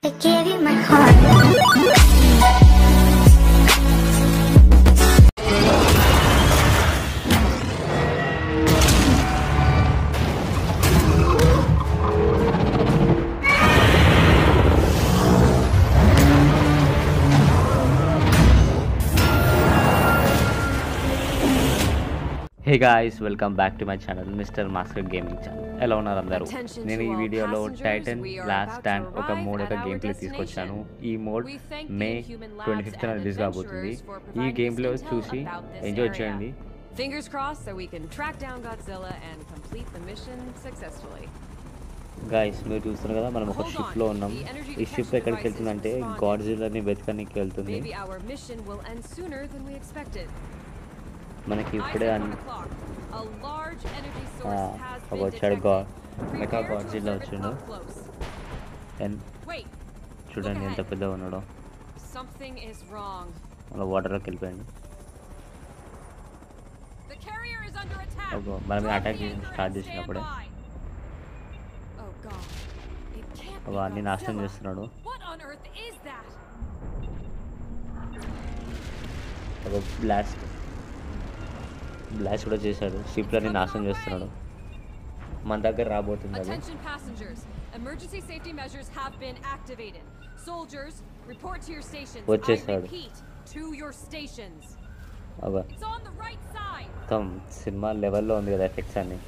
I gave you my heart. Hey guys welcome back to my channel Mister Master Gaming channel ఎలా ఉన్నారు అందరూ Attention నేను ఈ to all వీడియోలో passengers, Titan we are last about to stand ఒక arrive mode at ఒక our game play తీసుకొచ్చాను ఈ mode We thank May the Human Labs twenty fifth and release కాబోతుంది adventurers for ఈ providing game play us intel చూసి about this enjoy area. చేయండి Fingers crossed that we can track down Godzilla and complete the mission successfully. Guys మీరు చూస్తున్నారు కదా మనం ఒక Hold ship on, లో ఉన్నాం the energy ఈ షిప్ detection ఎక్కడికి device is వెళ్తుందంటే responding. గాడ్జిల్లాని వెతకనికి వెళ్తుంది Maybe our mission will end sooner than we expected. మనకి Eyes ఇప్పుడే up అన్ on the clock. A large energy ఆ, source has ఒక been వచ్చాడు detected. గా mega Prepare to Godzilla observe it వచ్చిండు up close. అండ్ Wait, చూడండి ఎంత ahead. పెద్దగా ఉన్నాడో something is wrong. మన వాటర్లోకి వెళ్ళిపోయాడు The carrier is under attack. అబ్బో, మన మీద Drop attack the చేయడం anchor start and చేసినప్పుడే. stand by. Oh God. It can't be అబ్బా, అన్ని నాశనం Godzilla. చేస్తున్నాడు What on earth is that? ఒక బ్లాస్ట్ బ్లాస్ట్ కూడా చేశాడు షిప్లని నాశనం చేస్తున్నాడు మన దగ్గర రాబోతుంది అది Attention passengers. Emergency safety measures have been activated. Soldiers, report to your stations. I వచ్చేసాడు. repeat, to your stations. ఒక It's on the right side. మొత్తం సినిమా లెవెల్లో ఉంది కదా ఎఫెక్ట్స్ అన్ని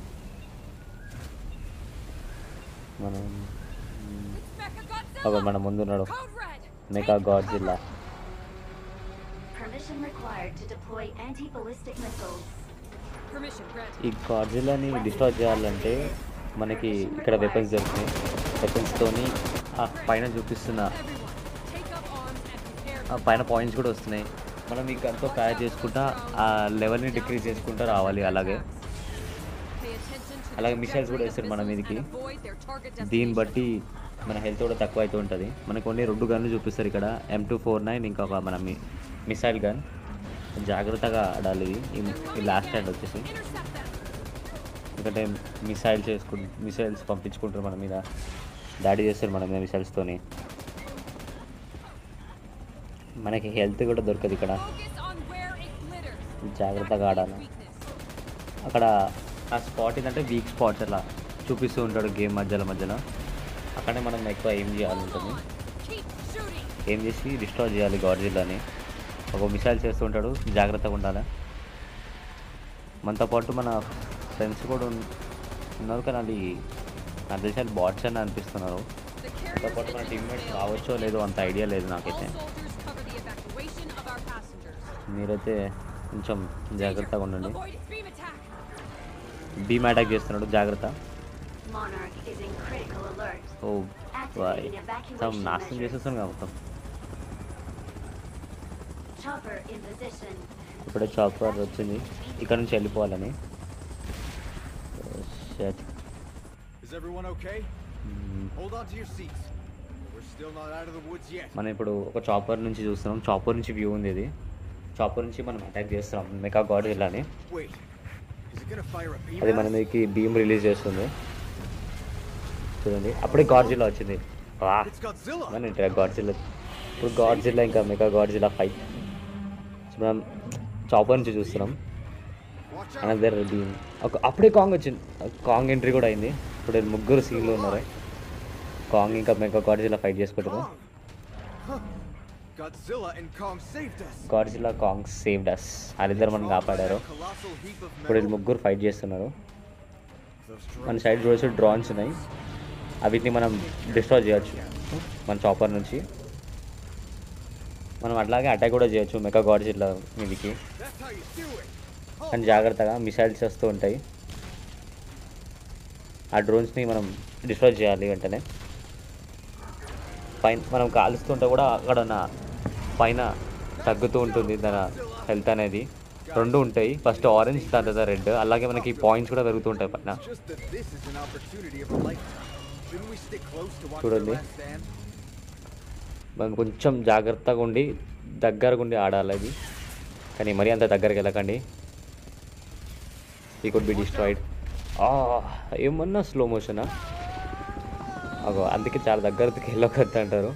మనం It's Mechagodzilla. ఒక మన ముందున్నాడు Code red. Mega Take Godzilla cover. Permission required to deploy anti-ballistic missiles. Permission granted. ఈ గాడ్జిల్లాని డిస్ట్రాయ్ చేయాలంటే మనకి ఇక్కడ వెపన్స్ దొరుకుతాయి వెపన్స్తోని ఆ పైన చూపిస్తున్న Everyone, take up arms and prepare ఆ to పైన పాయింట్స్ కూడా వస్తున్నాయి మనం ఈ గన్తో ఫైర్ చేసుకుంటా ఆ లెవెల్ని డిక్రీజ్ చేసుకుంటా రావాలి అలాగే Pay attention to the అలాగే missiles కూడా trajectory of వేస్తారు మన missiles మీదకి. and avoid their target దీన్ని destination. బట్టి మన హెల్త్ కూడా తక్కువ అవుతూ ఉంటుంది మనకు కొన్ని రెండు గన్లు చూపిస్తారు ఇక్కడ ఎం టూ ఫోర్ నైన్ ఇంకా ఒక మన మి మిసైల్ గన్ జాగ్రత్తగా ఆడాలి ఇది. ఈ- ఈ లాస్ట్ హ్యాండ్ వచ్చేసి Intercept them. ఎందుకంటే మిసైల్ చేసుకు మిసైల్స్ పంపించుకుంటారు మన మీద దాడి చేస్తారు మన మీద మిసైల్స్తోని మనకి హెల్త్ కూడా దొరకదు ఇక్కడ Focus on where it glitters. జాగ్రత్తగా Activate ఆడాలి weakness. అక్కడ ఆ స్పాట్ ఏంటంటే వీక్ స్పాట్స్ అలా చూపిస్తూ ఉంటాడు గేమ్ మధ్యలో మధ్యలో అక్కడే మనం ఎక్కువ ఏం చేయాలి Hold ఉంటుంది on. Keep shooting. ఏం చేసి డిస్ట్రాయ్ చేయాలి గాడ్జిల్లాని ఒక మిసైల్ చేస్తూ ఉంటాడు జాగ్రత్తగా ఉండాలి మనతో పాటు మన ఫ్రెండ్స్ కూడా ఉన్- ఉన్నారు కానీ అది నా దేశాలు బాట్స్ అని అనిపిస్తున్నారు The మనతో పాటు మన carrier's టీమ్మేట్స్ engines రావచ్చో failed. లేదో అంత ఐడియా లేదు All నాకైతే soldiers cover the evacuation of our passengers. మీరైతే కొంచెం జాగ్రత్తగా ఉండండి Avoid beam attack. Beam attack చేస్తున్నాడు జాగ్రత్త Monarch is in critical alert. Oh boy మొత్తం నాశనం చేసేస్తాను కదా మొత్తం Chopper in position. ఇప్పుడే చాపర్ వచ్చింది ఇక్కడ నుంచి వెళ్ళిపోవాలని Shit. Is everyone okay? Hold on to your seats. We're still not out of the woods yet. మనం ఇప్పుడు ఒక చాపర్ నుంచి చూస్తున్నాం చాపర్ నుంచి వ్యూ ఉంది ఇది చాపర్ నుంచి మనం అటాక్ చేస్తున్నాం మెకా గాడ్ అని Wait. Is it gonna fire a beam? అది at మన us? మీదకి భీమ్ రిలీజ్ చేస్తుంది చూడండి అప్పుడే గాడ్జిల్లా వచ్చింది వా It's Godzilla. మన ఇంటర్ గాడ్జిల్లా ఇప్పుడు గాడ్జిల్లా ఇంకా మెగా గాడ్జిల్లా ఫైట్ మనం చాపర్ నుంచి చూస్తున్నాం Watch out. అనదర్ భీమ్ ఒక అప్పుడే కాంగ్ వచ్చింది కాంగ్ ఎంట్రీ కూడా అయింది ఇప్పుడు ముగ్గురు సీన్లు ఉన్నారు కాంగ్ ఇంకా మెగా గాడ్జిల్లా ఫైట్ చేసుకుంటారు Kong. Huh. Godzilla and Kong saved us. Godzilla Kong saved us వాళ్ళిద్దరు మనం కాపాడారు Colossal heap of ఇప్పుడు వీళ్ళు metal. ముగ్గురు ఫైట్ చేస్తున్నారు Those మన drones. సైడ్ రోజు డ్రాన్స్ ఉన్నాయి అవిటిని మనం డిస్ట్రాయ్ చేయొచ్చు మన చాపర్ నుంచి మనం అట్లాగే అటాక్ కూడా చేయొచ్చు మెకా గాడ్జిల్లా మీదికి That's how you do it. Oh, కానీ జాగ్రత్తగా మిసైల్స్ వస్తూ ఉంటాయి ఆ డ్రోన్స్ని మనం డిస్ట్రాయ్ చేయాలి వెంటనే పైన మనం కాలుస్తుంటే కూడా అక్కడ ఉన్న పైన తగ్గుతూ ఉంటుంది దాని హెల్త్ అనేది రెండు ఉంటాయి ఫస్ట్ ఆరెంజ్ తర్వాత రెడ్ అలాగే మనకి పాయింట్స్ కూడా పెరుగుతూ ఉంటాయి పైన It's just that this is an opportunity of a lifetime. Shouldn't we stick close to watch their చూడండి. last stand? మనం కొంచెం జాగ్రత్తగా ఉండి దగ్గరగా ఉండి ఆడాలి అది కానీ మరీ అంత దగ్గరికి వెళ్ళకండి ఈ కుడ్ బి డిస్ట్రాయిడ్ ఏమన్నా స్లో మోషనా అగో అందుకే చాలా దగ్గరకు వెళ్ళకొద్దు అంటారు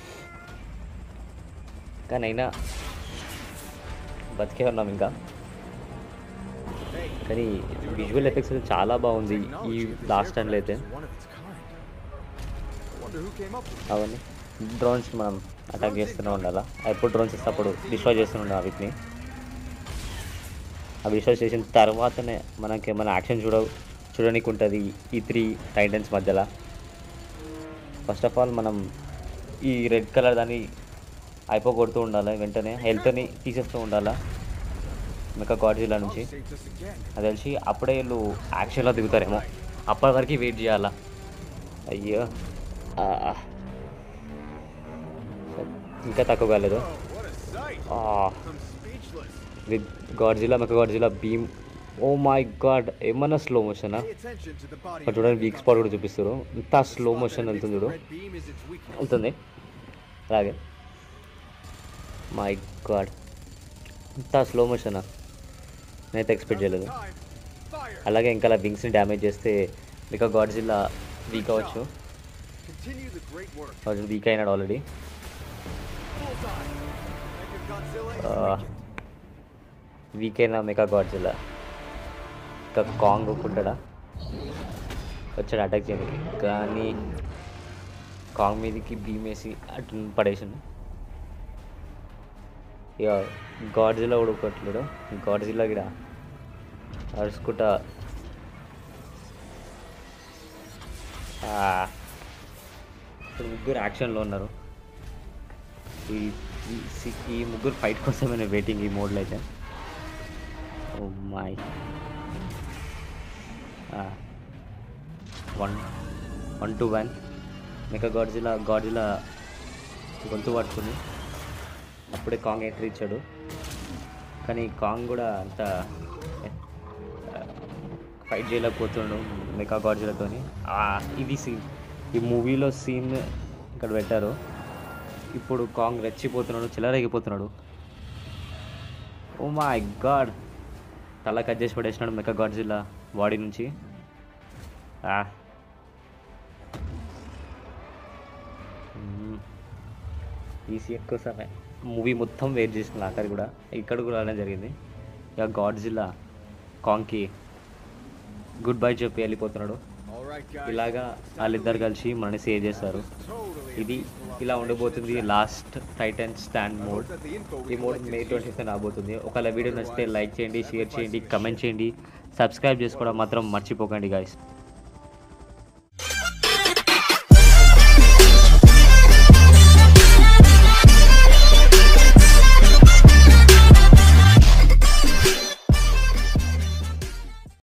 కానీ అయినా బతికే ఉన్నాం ఇంకా Hey, కానీ doing విజువల్ okay? ఎఫెక్ట్స్ అయితే చాలా బాగుంది ఈ Technology of this లాస్ట్ టైంలో aircraft అయితే is one of its kind. I wonder who came up with it. అవన్నీ డ్రోన్స్ మనం అటాక్ చేస్తూనే ఉండాలా ఎప్పుడు డ్రోన్స్ ఇస్తే అప్పుడు డిస్ట్రాయ్ చేస్తూనే ఉండాలి వీటిని అవి డిస్ట్రాయ్ చేసిన తర్వాతనే మనకి మన యాక్షన్ చూడ చూడడానికి ఉంటుంది ఈ త్రీ టైటన్స్ మధ్యలో ఫస్ట్ ఆఫ్ ఆల్ మనం ఈ రెడ్ కలర్ దాన్ని అయిపోగొడుతూ ఉండాలి వెంటనే హెల్త్ని తీసేస్తూ ఉండాలా ఇంకా గాడ్జిలా నుంచి Dog saved us again. అది తెలిసి అప్పుడే వీళ్ళు యాక్షన్లో దిగుతారేమో అప్పటి వరకు వెయిట్ చేయాలా అయ్యో ఆ. ఇంకా తక్కువ కాలేదు Oh, what a sight! ఆ, I'm speechless. With Godzilla mecha Godzilla beam oh my god ఏమన్నా స్లో మోషనా Pay attention to the body. అక్కడ చూడండి వీక్ స్పాట్ కూడా చూపిస్తారు ఇంత స్లో మోషన్ వెళ్తుంది చూడు Red beam is its weakness. వెళ్తుంది అలాగే మై గాడ్ ఇంత స్లో మోషనా నేనైతే ఎక్స్పెక్ట్ చేయలేదు Time. Fire. అలాగే ఇంకా అలా వింగ్స్ని డ్యామేజ్ చేస్తే ఇంకా గాడ్జిల్లా వీక్ అవ్వచ్చు Continue the great work. Godzilla weak అయినాడు already Bullseye. Mecha Godzilla is Uh, weakened. Weak అయిన మెగా గాడ్జిల్లా ఇంకా కాంగ్ ఒప్పుకుంటాడా వచ్చాడు అటాక్ చేయడానికి కానీ కాంగ్ మీదకి భీమ్ వేసి అటు పడేసిండు ఇక గాడ్జిల్లా కూడా ఒక్కట్లేడు గాడ్జిల్లా కూడా అరుచుకుంటా ఆ, ఇప్పుడు ముగ్గురు యాక్షన్లో ఉన్నారు ఈ ఈ సి- ఈ ముగ్గురు ఫైట్ కోసమే నేను వెయిటింగ్ ఈ మోడ్లో అయితే oh my one one two one mecha Godzilla Godzilla గొంతు పట్టుకుని అప్పుడే కాంగ్ ఎంట్రీ ఇచ్చాడు కానీ కాంగ్ కూడా అంత ఫైట్ చేయలేకపోతున్నాడు మెకా గాడ్జిలాతోని ఆ, ఇది సీన్ ఈ మూవీలో సీన్ ఇక్కడ పెట్టారు ఇప్పుడు కాంగ్ రెచ్చిపోతున్నాడు చిల్లరగిపోతున్నాడు ఓ మై గాడ్ తల కట్ చేసి పడేసినాడు మెకా గాడ్జిల్లా బాడీ నుంచి ఆ. మ్మ్. ఈ సీన్ కోసమే మూవీ మొత్తం వెయిట్ చేసిన ఆఖరి కూడా ఇక్కడ కూడా రావడం జరిగింది ఇక గాడ్జిల్లా కాంగ్కి గుడ్ బై చెప్పి వెళ్ళిపోతున్నాడు All right, guys. ఇలాగా వాళ్ళిద్దరు కలిసి మనని సేవ్ చేస్తారు Totally a ఇది peaceful ఇలా operation. ఉండబోతుంది last titan stand I mode hope that the info we ఈ mode collected May is twenty useful. రాబోతుంది ఒకవేళ వీడియో నచ్చితే లైక్ చేయండి షేర్ చేయండి కమెంట్ చేయండి సబ్స్క్రైబ్ చేసుకోవడం మాత్రం మర్చిపోకండి గాయస్